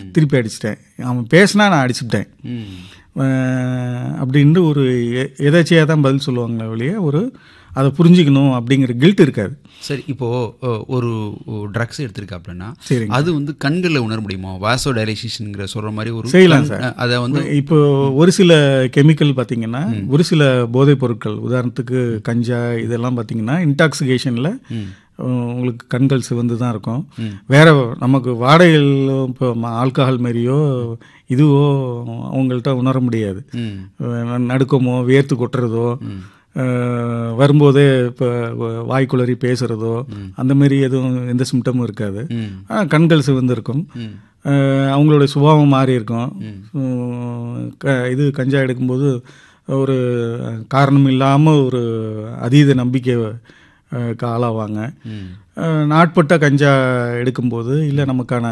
திருப்பி அடிச்சிட்டேன் அவன் பேசினா நான் அடிச்சுட்டேன் ம் அப்படின்ட்டு ஒரு எ- எதாச்சியாக தான் பதில் சொல்லுவாங்களே ஒழிய ஒரு அதை புரிஞ்சுக்கணும் அப்படிங்கிற கில்ட் இருக்காது சரி இப்போ அஹ், ஒரு ட்ரக்ஸ் எடுத்திருக்காப்லன்னா சரிங்க. அது வந்து கண்களில் உணர முடியுமா வாசோ டைலைசேஷனுங்கிற சொல்ற மாதிரி ஒரு செய்யலாம் கண்- சார். அஹ், அதை வந்து இப்போ ஒரு சில கெமிக்கல் பார்த்தீங்கன்னா ஒரு சில போதைப் பொருட்கள் உதாரணத்துக்கு கஞ்சா இதெல்லாம் பார்த்தீங்கன்னா இன்டாக்சிகேஷனில் உங்களுக்கு கண்கள் சிவந்து தான் இருக்கும் வேற நமக்கு வாடகையில் இப்போ ஆல்கஹால் மாரியோ இதுவோ அவங்கள்ட்ட உணர முடியாது ம் அஹ் நடுக்கமோ வேர்த்து கொட்டுறதோ அஹ் வரும்போதே இப்போ வாய்க்குளறி பேசுகிறதோ அந்த மாதிரி எதுவும் எந்த சிம்டமும் இருக்காது ம் ஆனா, கண்கள் சிவந்திருக்கும் ம் அஹ் அவங்களோட சுபாவம் மாறி இருக்கும் உம், க இது கஞ்சா எடுக்கும்போது ஒரு காரணம் இல்லாமல் ஒரு அதீத நம்பிக்கை அஹ், க்கு ஆளாவாங்க ம் அஹ், நாட்பட்ட கஞ்சா எடுக்கும்போது இல்லை நமக்கான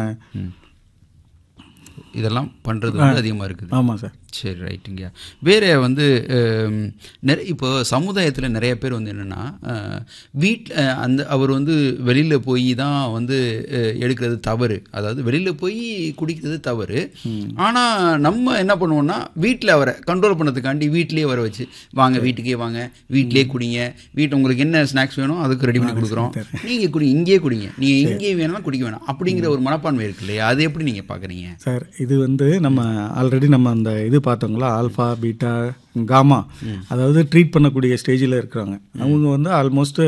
இதெல்லாம் பண்றது வந்து அதிகமா இருக்குது ஆமாம் சார் சரி ரைட்டுங்க வேற வந்து ஹம், நிறைய இப்போ சமுதாயத்தில் நிறைய பேர் வந்து என்னென்னா வீட்டில் அந்த அவர் வந்து வெளியில் போய் தான் வந்து அஹ், எடுக்கிறது தவறு அதாவது வெளியில் போய் குடிக்கிறது தவறு ஆனால் நம்ம என்ன பண்ணுவோம்னா வீட்டில் அவரை கண்ட்ரோல் பண்ணதுக்காண்டி வீட்டிலேயே வர வச்சு வாங்க வீட்டுக்கே வாங்க வீட்டிலேயே குடிங்க வீட்டு உங்களுக்கு என்ன ஸ்நாக்ஸ் வேணும் அதுக்கு ரெடி பண்ணி கொடுக்குறோம் நீங்கள் குடி இங்கேயே குடிங்க நீங்கள் இங்கேயே வேணாலும் குடிக்க வேணாம் அப்படிங்கிற ஒரு மனப்பான்மை இருக்கு இல்லையா அது எப்படி நீங்கள் பார்க்குறீங்க சார் இது வந்து நம்ம ஆல்ரெடி நம்ம அந்த இது பார்த்தோங்களா ஆல்ஃபா பீட்டா காமா அதாவது ட்ரீட் பண்ணக்கூடிய ஸ்டேஜில் இருக்கிறாங்க அவங்க வந்து ஆல்மோஸ்ட்டு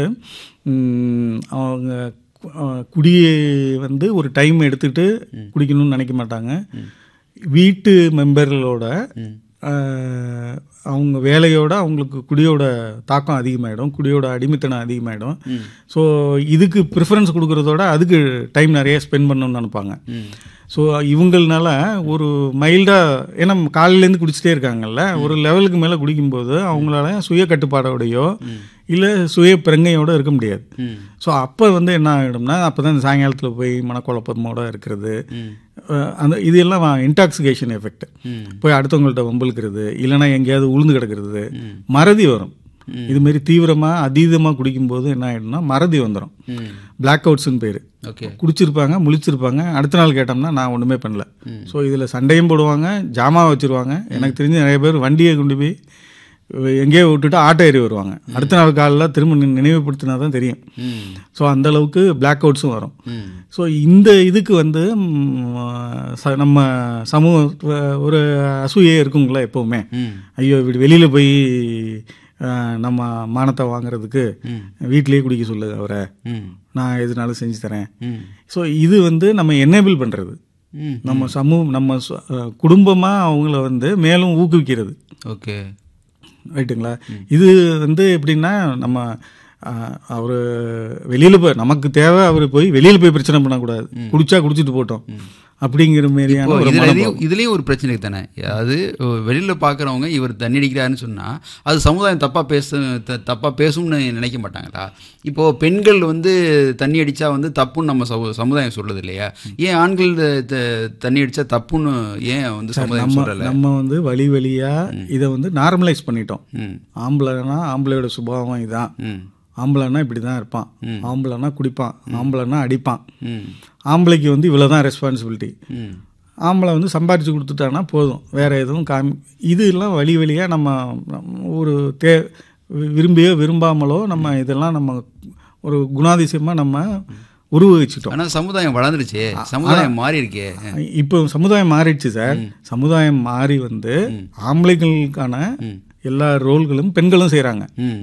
அவங்க கு- அஹ் குடியை வந்து ஒரு டைம் எடுத்துக்கிட்டு குடிக்கணும்னு நினைக்க மாட்டாங்க வீட்டு மெம்பர்களோட அஹ், அவங்க வேலையோட அவங்களுக்கு குடியோட தாக்கம் அதிகமாகிடும் குடியோட அடிமைத்தனம் அதிகமாகிடும் ஸோ இதுக்கு ப்ரிஃபரன்ஸ் கொடுக்குறதோட அதுக்கு டைம் நிறைய ஸ்பெண்ட் பண்ணணும்னு நினைப்பாங்க ஸோ இவங்கள்னால ஒரு மைல்டாக ஏன்னா காலையிலேருந்து குடிச்சிட்டே இருக்காங்கல்ல ஒரு லெவலுக்கு மேலே குடிக்கும்போது அவங்களால சுய கட்டுப்பாடோடையோ இல்லை சுய பிரங்கையோட இருக்க முடியாது ஸோ அப்போ வந்து என்ன ஆகிடும்னா அப்போ தான் சாயங்காலத்தில் போய் மனக்குழப்பமோட இருக்கிறது அஹ் அந்த இது எல்லாம் இன்டாக்சிகேஷன் எஃபெக்ட் போய் அடுத்தவங்கள்ட்ட வம்பிழுக்கிறது இல்லைன்னா எங்கேயாவது உளுந்து கிடக்கிறது மறதி வரும் இது மாதிரி தீவிரமாக அதீதமாக குடிக்கும்போது என்ன ஆகிடும்னா மறதி வந்துடும் பிளாக் அவுட்ஸ்னு பேர் ஓகே குடிச்சிருப்பாங்க முழிச்சிருப்பாங்க அடுத்த நாள் கேட்டோம்னா நான் ஒன்றுமே பண்ணல ஸோ இதில் சண்டையும் போடுவாங்க ஜாமா வச்சிருவாங்க எனக்கு தெரிஞ்ச நிறைய பேர் வண்டியை கொண்டு போய் எங்கேயோ விட்டுட்டு ஆட்டோ ஏறி வருவாங்க அடுத்த நாள் காலையில் திரும்ப நி- நினைவுபடுத்தினா தான் தெரியும் ம் ஸோ அந்த அளவுக்கு பிளாக் அவுட்ஸும் வரும் ம் ஸோ இந்த இதுக்கு வந்து ம், ச- நம்ம சமூக ஒரு அசூயே இருக்குங்களா எப்போவுமே ம் ஐயோ இப்படி வெளியில் போய் அஹ், நம்ம மானத்தை வாங்குறதுக்கு வீட்டிலேயே குடிக்க சொல்லுது அவரை ம் நான் எதுனாலும் செஞ்சு தரேன் ம் ஸோ இது வந்து நம்ம என்னேபிள் பண்ணுறது ம் நம்ம சமூகம் நம்ம சொ- அஹ், குடும்பமா அவங்கள வந்து மேலும் ஊக்குவிக்கிறது ஓகே ரைட்டுங்களா இது வந்து எப்படின்னா நம்ம அவர் வெளியில் போய் நமக்கு தேவை அவர் போய் வெளியில் போய் பிரச்சனை பண்ணக்கூடாது குடிச்சா குடிச்சிட்டு போட்டோம் அப்படிங்கிற மாதிரியான இப்போ ஒரு இதுல மனோபாவம். இதுலயும் இதுலயும் ஒரு பிரச்சனை தானே அதாவது வெளியில பாக்குறவங்க இவர் தண்ணி அடிக்கிறாருன்னு சொன்னா அது சமுதாயம் தப்பா பேச த- தப்பா பேசும்னு நினைக்க மாட்டாங்களா இப்போ பெண்கள் வந்து தண்ணி அடிச்சா வந்து தப்புன்னு நம்ம சமு- சமுதாயம் சொல்றது இல்லையா ஏன் ஆண்கள் த- த- தண்ணி அடிச்சா தப்புன்னு ஏன் வந்து சமுதாயம் நம்ம சொல்லல நம்ம வந்து வழி வழியா இதை வந்து நார்மலைஸ் பண்ணிட்டோம் ம் ஆம்பளைனா ஆம்பளையோட சுபாவம் இதான் ம் ஆம்பளைனா இப்படி தான் இருப்பான் ஆம்பளைனா குடிப்பான் ஆம்பளைனா அடிப்பான் ம் ஆம்பளைக்கு வந்து இவ்வளோ தான் ரெஸ்பான்சிபிலிட்டி ம் ஆம்பளை வந்து சம்பாரித்து கொடுத்துட்டான்னா போதும் வேற எதுவும் காமி இதெல்லாம் வழி வழியாக நம்ம நம்ம ஒரு தே விரும்பியோ விரும்பாமலோ நம்ம இதெல்லாம் நம்ம ஒரு குணாதிசயமாக நம்ம உருவகிச்சிட்டோம் ஆனா சமுதாயம் வளர்ந்துருச்சே சமுதாயம் மாறி இருக்கே இப்போ சமுதாயம் மாறிடுச்சு சார் சமுதாயம் மாறி வந்து ஆம்பளைகளுக்கான எல்லா ரோல்களும் பெண்களும் செய்கிறாங்க ம்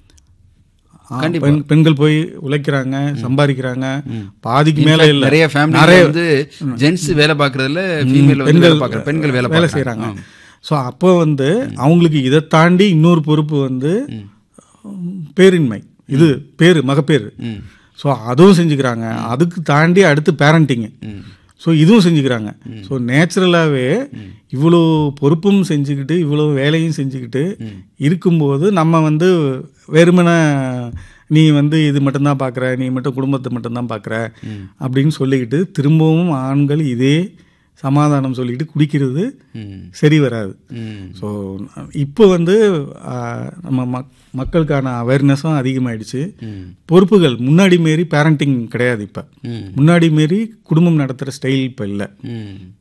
பெண் பெண்கள் போய் உழைக்கிறாங்க சம்பாதிக்கிறாங்க பாதிக்கு மேலே இல்லை நிறைய ஃபேமிலி வந்து ஜென்ஸ் வேலை பார்க்கறதுல ஃபீமேல் வந்து வேலை பார்க்கற பெண்கள் வேலை வேலை பார்க்கறாங்க செய்கிறாங்க ஸோ அப்போ வந்து அவங்களுக்கு இதை தாண்டி இன்னொரு பொறுப்பு வந்து பேரின்மை இது பேரு மகப்பேறு ம் ஸோ அதுவும் செஞ்சுக்கிறாங்க அதுக்கு தாண்டி அடுத்து பேரண்டிங்கு ம் ஸோ இதுவும் செஞ்சுக்கிறாங்க ஸோ நேச்சுரலாகவே இவ்வளோ பொறுப்பும் செஞ்சுக்கிட்டு இவ்வளோ வேலையும் செஞ்சுக்கிட்டு இருக்கும்போது நம்ம வந்து வெறுமனே நீ வந்து இது மட்டும்தான் பார்க்குற நீ மட்டும் குடும்பத்தை மட்டும்தான் பார்க்குற அப்படின்னு சொல்லிக்கிட்டு திரும்பவும் ஆண்கள் இதே சமாதானம் சொல்லிக்கிட்டு குடிக்கிறது ம் சரி வராது ம் ஸோ இப்போ வந்து ஆஹ், நம்ம மக் மக்களுக்கான அவேர்னஸும் அதிகமாயிடுச்சு ம் பொறுப்புகள் முன்னாடி மாரி பேரண்டிங் கிடையாது இப்போ ம் முன்னாடி மாரி குடும்பம் நடத்துகிற ஸ்டைல் இப்போ இல்லை ம்